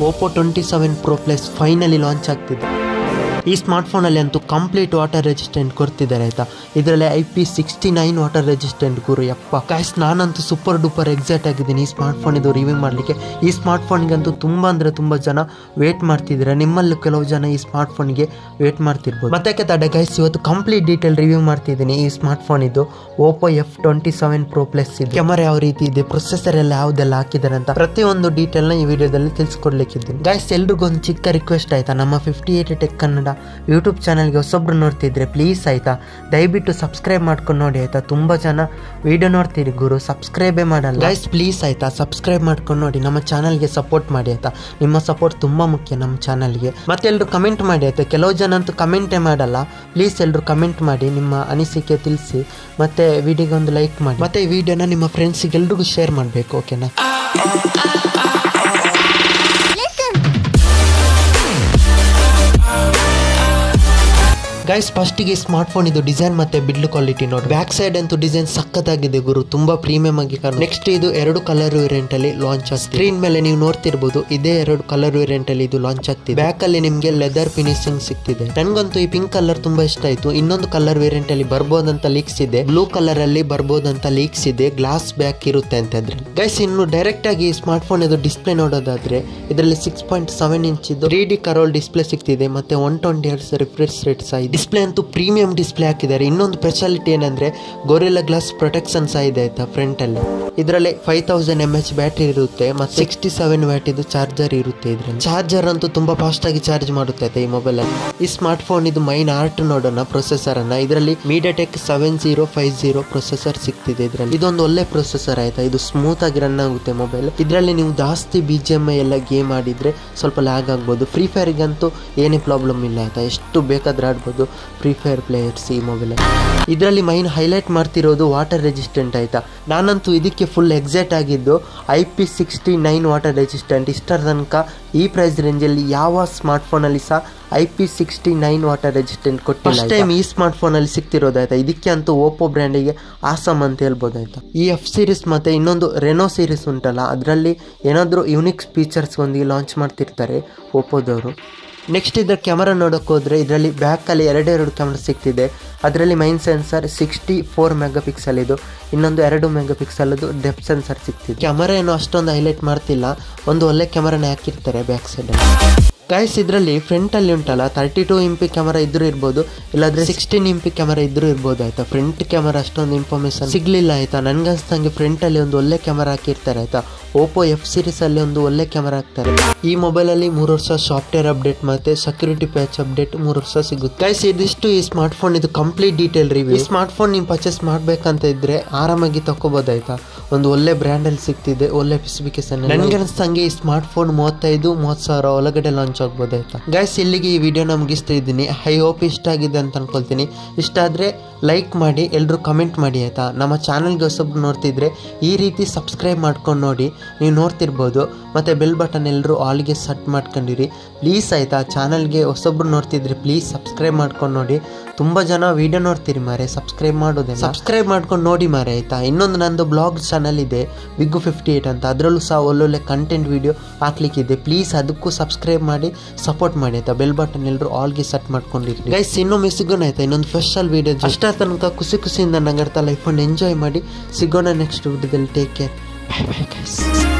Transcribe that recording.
Oppo twenty seven pro plus finally launch ಆಗ್ತಿದೆ ಈ ಸ್ಮಾರ್ಟ್ಫೋನಲ್ಲಿ ಅಂತೂ ಕಂಪ್ಲೀಟ್ ವಾಟರ್ ರೆಸಿಸ್ಟೆಂಟ್ ಕೊಡ್ತಿದ್ದಾರೆ ಆಯಿತಾ ಇದರಲ್ಲಿ I P sixty nine water resistant ಗುರು ಯಪ್ಪ ಗಾಯ್ಸ್ ನಾನಂತೂ ಸೂಪರ್ ಡೂಪರ್ ಎಕ್ಸೈಟ್ ಆಗಿದ್ದೀನಿ ಈ ಸ್ಮಾರ್ಟ್ಫೋನ್ ಇದು ರಿವ್ಯೂ ಮಾಡಲಿಕ್ಕೆ ಈ ಸ್ಮಾರ್ಟ್ಫೋನ್ಗಂತೂ ತುಂಬ ಅಂದರೆ ತುಂಬ ಜನ ವೇಟ್ ಮಾಡ್ತಿದ್ದಾರೆ ನಿಮ್ಮಲ್ಲೂ ಕೆಲವು ಜನ ಈ ಸ್ಮಾರ್ಟ್ಫೋನ್ಗೆ ವೇಟ್ ಮಾಡ್ತಿರ್ಬೋದು ಮತ್ತೆ ತಡೆ ಗೈಸ್ ಇವತ್ತು ಕಂಪ್ಲೀಟ್ ಡೀಟೇಲ್ ರಿವ್ಯೂ ಮಾಡ್ತಿದ್ದೀನಿ ಈ ಸ್ಮಾರ್ಟ್ಫೋನ್ ಇದು Oppo F twenty seven pro plus ಇದೆ ಕ್ಯಾಮರಾ ಯಾವ ರೀತಿ ಇದೆ ಪ್ರೊಸೆಸರ್ ಎಲ್ಲ ಯಾವುದೆಲ್ಲ ಹಾಕಿದ್ದಾರೆ ಅಂತ ಪ್ರತಿಯೊಂದು ಡೀಟೇಲ್ನ ಈ ವಿಡಿಯೋದಲ್ಲಿ ತಿಳಿಸ್ಕೊಡ್ಲಿಕ್ಕಿದ್ದೀನಿ ಗೈಸ್ ಎಲ್ರಿಗೊಂದು ಚಿಕ್ಕ ರಿಕ್ವೆಸ್ಟ್ ಆಯ್ತಾ ನಮ್ಮ fifty eight tech Kannada YouTube ಚಾನಲ್ಗೆ ಹೊಸೊಬ್ರು ನೋಡ್ತಿದ್ರೆ ಪ್ಲೀಸ್ ಆಯ್ತಾ ದಯವಿಟ್ಟು ಸಬ್ಸ್ಕ್ರೈಬ್ ಮಾಡ್ಕೊಂಡು ನೋಡಿ ಆಯ್ತಾ ತುಂಬ ಜನ ವಿಡಿಯೋ ನೋಡ್ತೀರಿ ಗುರು ಸಬ್ಸ್ಕ್ರೈಬೇ ಮಾಡಲ್ಲ ಗೈಸ್ ಪ್ಲೀಸ್ ಆಯ್ತಾ ಸಬ್ಸ್ಕ್ರೈಬ್ ಮಾಡ್ಕೊಂಡು ನೋಡಿ ನಮ್ಮ ಚಾನಲ್ಗೆ ಸಪೋರ್ಟ್ ಮಾಡಿ ಆಯ್ತಾ ನಿಮ್ಮ ಸಪೋರ್ಟ್ ತುಂಬ ಮುಖ್ಯ ನಮ್ಮ ಚಾನಲ್ಗೆ ಮತ್ತೆ ಎಲ್ಲರೂ ಕಮೆಂಟ್ ಮಾಡಿ ಆಯ್ತಾ ಕೆಲವು ಜನ ಅಂತೂ ಕಮೆಂಟೇ ಮಾಡಲ್ಲ ಪ್ಲೀಸ್ ಎಲ್ಲರೂ ಕಮೆಂಟ್ ಮಾಡಿ ನಿಮ್ಮ ಅನಿಸಿಕೆ ತಿಳಿಸಿ ಮತ್ತೆ ವಿಡಿಯೋಗೆ ಒಂದು ಲೈಕ್ ಮಾಡಿ ಮತ್ತೆ ಈ ವಿಡಿಯೋನ ನಿಮ್ಮ ಫ್ರೆಂಡ್ಸಿಗೆ ಎಲ್ರಿಗೂ ಶೇರ್ ಮಾಡಬೇಕು ಓಕೆನಾ ಗೈಸ್ ಫಸ್ಟಿಗೆ ಸ್ಮಾರ್ಟ್ ಫೋನ್ ಇದು ಡಿಸೈನ್ ಮತ್ತೆ ಬಿಲ್ಡ್ ಕ್ವಾಲಿಟಿ ನೋಡಿ ಬ್ಯಾಕ್ ಸೈಡ್ ಅಂತೂ ಡಿಸೈನ್ ಸಖತ್ತಾಗಿದೆ ಗುರು ತುಂಬಾ ಪ್ರೀಮಿಯಂ ಆಗಿ ನೆಕ್ಸ್ಟ್ ಇದು ಎರಡು ಕಲರ್ ವೇರಿಯಂಟ್ ಅಲ್ಲಿ ಲಾಂಚ್ ಆಗ್ತದೆ ಸ್ಕ್ರೀನ್ ಮೇಲೆ ನೀವು ನೋಡ್ತಿರ್ಬೋದು ಇದೇ ಎರಡು ಕಲರ್ ವೇರಿಯಂಟ್ ಅಲ್ಲಿ ಇದು ಲಾಂಚ್ ಆಗ್ತಿದೆ ಬ್ಯಾಕ್ ಅಲ್ಲಿ ನಿಮ್ಗೆ ಲೆದರ್ ಫಿನಿಶಿಂಗ್ ಸಿಗ್ತಿದೆ ನನ್ಗಂತೂ ಈ ಪಿಂಕ್ ಕಲರ್ ತುಂಬಾ ಇಷ್ಟ ಆಯ್ತು ಇನ್ನೊಂದು ಕಲರ್ ವೇರಿಯಂಟ್ ಅಲ್ಲಿ ಬರ್ಬೋದಂತ ಲೀಕ್ಸ್ ಇದೆ ಬ್ಲೂ ಕಲರ್ ಅಲ್ಲಿ ಬರ್ಬೋದಂತ ಲೀಕ್ಸ್ ಇದೆ ಗ್ಲಾಸ್ ಬ್ಯಾಕ್ ಇರುತ್ತೆ ಅಂತ ಅದ್ರಲ್ಲಿ ಗೈಸ್ ಇನ್ನು ಡೈರೆಕ್ಟ್ ಆಗಿ ಸ್ಮಾರ್ಟ್ ಫೋನ್ ಇದು ಡಿಸ್ಪ್ಲೇ ನೋಡೋದಾದ್ರೆ ಇದರಲ್ಲಿ ಸಿಕ್ಸ್ ಪಾಯಿಂಟ್ ಸೆವೆನ್ ಇಂಚ್ ಇದು ತ್ರೀ ಡಿ ಕರೋಲ್ ಡಿಸ್ಪ್ಲೇ ಸಿಗ್ತಿದೆ ಮತ್ತೆ one twenty hertz refresh rate ಸಹ ಇದೆ ಡಿಸ್ಪ್ಲೇ ಅಂತೂ ಪ್ರೀಮಿಯಂ ಡಿಸ್ಪ್ಲೇ ಹಾಕಿದ್ದಾರೆ ಇನ್ನೊಂದು ಸ್ಪೆಷಾಲಿಟಿ ಏನಂದ್ರೆ ಗೊರಿಲ್ಲ ಗ್ಲಾಸ್ ಪ್ರೊಟೆಕ್ಷನ್ ಸಹ ಇದೆ ಆಯ್ತಾ ಫ್ರಂಟ್ ಅಲ್ಲಿ ಇದರಲ್ಲಿ five thousand M H battery ಇರುತ್ತೆ ಮತ್ತೆ ಸಿಕ್ಸ್ಟಿ ಸೆವೆನ್ ವ್ಯಾಟ್ ಇದು ಚಾರ್ಜರ್ ಇರುತ್ತೆ ಇದರಲ್ಲಿ ಚಾರ್ಜರ್ ಅಂತೂ ತುಂಬಾ ಫಾಸ್ಟ್ ಆಗಿ ಚಾರ್ಜ್ ಮಾಡುತ್ತೆ ಆಯ್ತಾ ಈ ಮೊಬೈಲ್ ಅಲ್ಲಿ ಈ ಸ್ಮಾರ್ಟ್ ಫೋನ್ ಇದು ಮೈನ್ ಆರ್ಟ್ ನೋಡೋಣ ಪ್ರೊಸೆಸರ್ ಅನ್ನ ಇದರಲ್ಲಿ MediaTek seven zero five zero processor ಸಿಗ್ತಿದೆ ಇದರಲ್ಲಿ ಇದೊಂದು ಒಳ್ಳೆ ಪ್ರೊಸೆಸರ್ ಆಯ್ತಾ ಇದು ಸ್ಮೂತ್ ಆಗಿ ರನ್ ಆಗುತ್ತೆ ಮೊಬೈಲ್ ಇದರಲ್ಲಿ ನೀವು ಜಾಸ್ತಿ ಬಿ ಜಿ ಎಮ್ ಐ ಎಲ್ಲ ಗೇಮ್ ಆಡಿದ್ರೆ ಸ್ವಲ್ಪ ಲ್ಯಾಗ್ ಆಗ್ಬೋದು ಫ್ರೀ ಫೈರ್ಗಂತೂ ಏನೇ ಪ್ರಾಬ್ಲಮ್ ಇಲ್ಲ ಆಯ್ತಾ ಎಷ್ಟು ಬೇಕಾದ್ರೆ ಆಡ್ಬೋದು ಫ್ರೀ ಫೈರ್ ಪ್ಲೇಯರ್ಸ್ ಈ ಮೊಬೈಲ್ ಇದರಲ್ಲಿ ಮೈನ್ ಹೈಲೈಟ್ ಮಾಡ್ತಿರೋದು ವಾಟರ್ ರೆಸಿಸ್ಟೆಂಟ್ ಆಯ್ತಾ ನಾನಂತೂ ಇದಕ್ಕೆ ಫುಲ್ ಎಕ್ಸೈಟ್ ಆಗಿದ್ದು I P sixty nine water resistant ಇಷ್ಟರ ತನಕ ಈ ಪ್ರೈಸ್ ರೇಂಜಲ್ಲಿ ಯಾವ ಸ್ಮಾರ್ಟ್ ಫೋನಲ್ಲಿ ಸಹ I P sixty nine water resistant ಕೊಟ್ಟಿಲ್ಲ ಫಸ್ಟ್ ಟೈಮ್ ಈ ಸ್ಮಾರ್ಟ್ ಫೋನಲ್ಲಿ ಸಿಗ್ತಿರೋದಾಯ್ತಾ ಇದಕ್ಕೆ ಅಂತೂ ಓಪೋ ಬ್ರ್ಯಾಂಡಿಗೆ ಆಸಮ್ ಅಂತ ಹೇಳ್ಬೋದಾಯ್ತಾ ಈ ಎಫ್ ಸೀರೀಸ್ ಮತ್ತೆ ಇನ್ನೊಂದು ರೆನೋ ಸೀರೀಸ್ ಉಂಟಲ್ಲ ಅದರಲ್ಲಿ ಏನಾದರೂ ಯುನಿಕ್ ಫೀಚರ್ಸ್ ಒಂದಿಗೆ ಲಾಂಚ್ ಮಾಡ್ತಿರ್ತಾರೆ ಓಪೋದವರು ನೆಕ್ಸ್ಟ್ ಇದರ ಕ್ಯಾಮರಾ ನೋಡೋಕೆ ಹೋದರೆ ಇದರಲ್ಲಿ ಬ್ಯಾಕಲ್ಲಿ ಎರಡೆರಡು ಕ್ಯಾಮ್ರಾ ಸಿಗ್ತಿದೆ ಅದರಲ್ಲಿ main sensor sixty four mega pixel ಇದು ಇನ್ನೊಂದು ಎರಡು ಮೆಗಾ ಪಿಕ್ಸಲ್ದು ಡೆಪ್ ಸೆನ್ಸರ್ ಸಿಗ್ತಿದೆ ಕ್ಯಾಮರಾ ಏನು ಅಷ್ಟೊಂದು ಹೈಲೈಟ್ ಮಾಡ್ತಿಲ್ಲ ಒಂದು ಒಳ್ಳೆ ಕ್ಯಾಮರಾನ ಹಾಕಿರ್ತಾರೆ ಬ್ಯಾಕ್ ಸೈಡಲ್ಲಿ ಗೈಸ್ ಇದರಲ್ಲಿ ಫ್ರಂಟಲ್ಲಿ ಉಂಟಲ್ಲ ತರ್ಟಿ ಟೂ ಇಂಪಿ ಕ್ಯಾಮರಾ ಇದ್ರೂ ಇರ್ಬೋದು ಇಲ್ಲಾಂದ್ರೆ ಸಿಕ್ಸ್ಟೀನ್ ಇಂಪಿ ಕ್ಯಾಮರಾ ಇದ್ರೂ ಇರ್ಬೋದು ಆಯ್ತಾ ಫ್ರಂಟ್ ಕ್ಯಾಮರಾ ಅಷ್ಟೊಂದು ಇನ್ಫಾರ್ಮೇಶನ್ ಸಿಗ್ಲಿಲ್ಲ ಆಯ್ತಾ ನನ್ಗನ್ಸ್ದಂಗೆ ಫ್ರಂಟಲ್ಲಿ ಒಂದು ಒಳ್ಳೆ ಕ್ಯಾಮರಾ ಹಾಕಿರ್ತಾರೆ ಆಯ್ತಾ ಓಪೋ ಎಫ್ ಸೀರೀಸ್ ಅಲ್ಲಿ ಒಂದು ಒಳ್ಳೆ ಕ್ಯಾಮರಾ ಹಾಕ್ತಾರೆ ಈ ಮೊಬೈಲ್ ಅಲ್ಲಿ ಮೂರು ವರ್ಷ ಸಾಫ್ಟ್ವೇರ್ ಅಪ್ಡೇಟ್ ಮತ್ತೆ ಸೆಕ್ಯೂರಿಟಿ ಪ್ಯಾಚ್ ಅಪ್ಡೇಟ್ ಮೂರು ವರ್ಷ ಸಿಗುತ್ತೆ ಗೈಸ್ ಇದಿಷ್ಟು ಈ ಸ್ಮಾರ್ಟ್ ಫೋನ್ ಇದು ಕಂಪ್ಲೀಟ್ ಡೀಟೇಲ್ ರಿವ್ಯೂ ಈ ಸ್ಮಾರ್ಟ್ ಫೋನ್ ನೀವು ಪರ್ಚೇಸ್ ಮಾಡ್ಬೇಕಂತ ಇದ್ರೆ ಆರಾಮಾಗಿ ತಗೋಬೋದಾಯ್ತಾ ಒಂದು ಒಳ್ಳೆ ಬ್ರ್ಯಾಂಡ್ ಅಲ್ಲಿ ಸಿಗ್ತಿದೆ ಒಳ್ಳೆ ಸ್ಪೆಸಿಫಿಕೇಶನ್ ನನಗೆ ಅನಿಸ್ತಂಗೆ ಈ ಸ್ಮಾರ್ಟ್ ಫೋನ್ ಮೂವತ್ತೈದು ಮೂವತ್ತು ಸಾವಿರ ಒಳಗಡೆ ಲಾಂಚ್ ಆಗ್ಬೋದಾಯ್ತಾ ಗೈಸ್ ಇಲ್ಲಿಗೆ ಈ ವಿಡಿಯೋನ ಮುಗಿಸ್ತಾ ಇದ್ದೀನಿ ಐ ಹೋಪ್ ಇಷ್ಟ ಆಗಿದೆ ಅಂತ ಅನ್ಕೊಳ್ತೀನಿ ಇಷ್ಟ ಆದ್ರೆ ಲೈಕ್ ಮಾಡಿ ಎಲ್ಲರೂ ಕಮೆಂಟ್ ಮಾಡಿ ಆಯ್ತಾ ನಮ್ಮ ಚಾನಲ್ಗೆ ಹೊಸಬ್ರು ನೋಡ್ತಿದ್ರೆ ಈ ರೀತಿ ಸಬ್ಸ್ಕ್ರೈಬ್ ಮಾಡ್ಕೊಂಡು ನೋಡಿ ನೀವು ನೋಡ್ತಿರ್ಬೋದು ಮತ್ತು ಬೆಲ್ ಬಟನ್ ಎಲ್ಲರೂ ಆಲ್ಗೆ ಸಟ್ ಮಾಡ್ಕೊಂಡಿರಿ ಪ್ಲೀಸ್ ಆಯಿತಾ ಚಾನಲ್ಗೆ ಹೊಸಬ್ರು ನೋಡ್ತಿದ್ರೆ ಪ್ಲೀಸ್ ಸಬ್ಸ್ಕ್ರೈಬ್ ಮಾಡ್ಕೊಂಡು ನೋಡಿ ತುಂಬ ಜನ ವೀಡಿಯೋ ನೋಡ್ತೀರಿ ಮಾರೆ ಸಬ್ಸ್ಕ್ರೈಬ್ ಮಾಡೋದೇ ಸಬ್ಸ್ಕ್ರೈಬ್ ಮಾಡ್ಕೊಂಡು ನೋಡಿ ಮಾರೆ ಆಯಿತಾ ಇನ್ನೊಂದು ನಂದು ಬ್ಲಾಗ್ ಚಾನಲ್ ಇದೆ ಬಿಗ್ಗು ಫಿಫ್ಟಿ ಏಯ್ಟ್ ಅಂತ ಅದರಲ್ಲೂ ಸಹ ಒಳ್ಳೊಳ್ಳೆ ಕಂಟೆಂಟ್ ವೀಡಿಯೋ ಹಾಕ್ಲಿಕ್ಕಿದೆ ಪ್ಲೀಸ್ ಅದಕ್ಕೂ ಸಬ್ಸ್ಕ್ರೈಬ್ ಮಾಡಿ ಸಪೋರ್ಟ್ ಮಾಡಿ ಆಯ್ತಾ ಬೆಲ್ ಬಟನ್ ಎಲ್ಲರೂ ಆಲ್ಗೆ ಸೆಟ್ ಮಾಡ್ಕೊಂಡಿರಿ ಗೈಸ್ ಇನ್ನೊಮ್ಮೆ ಸಿಗೋಣ ಆಯ್ತಾ ಇನ್ನೊಂದು ಸ್ಪೆಷಲ್ ವೀಡಿಯೋ ಅಷ್ಟ ತನಕ ಖುಷಿ ಖುಷಿಯಿಂದ ನಗರ್ತಾ ಲೈಫನ್ನು ಎಂಜಾಯ್ ಮಾಡಿ ಸಿಗೋಣ ನೆಕ್ಸ್ಟ್ ವಿಡಿಯೋದಲ್ಲಿ take care bye bye guys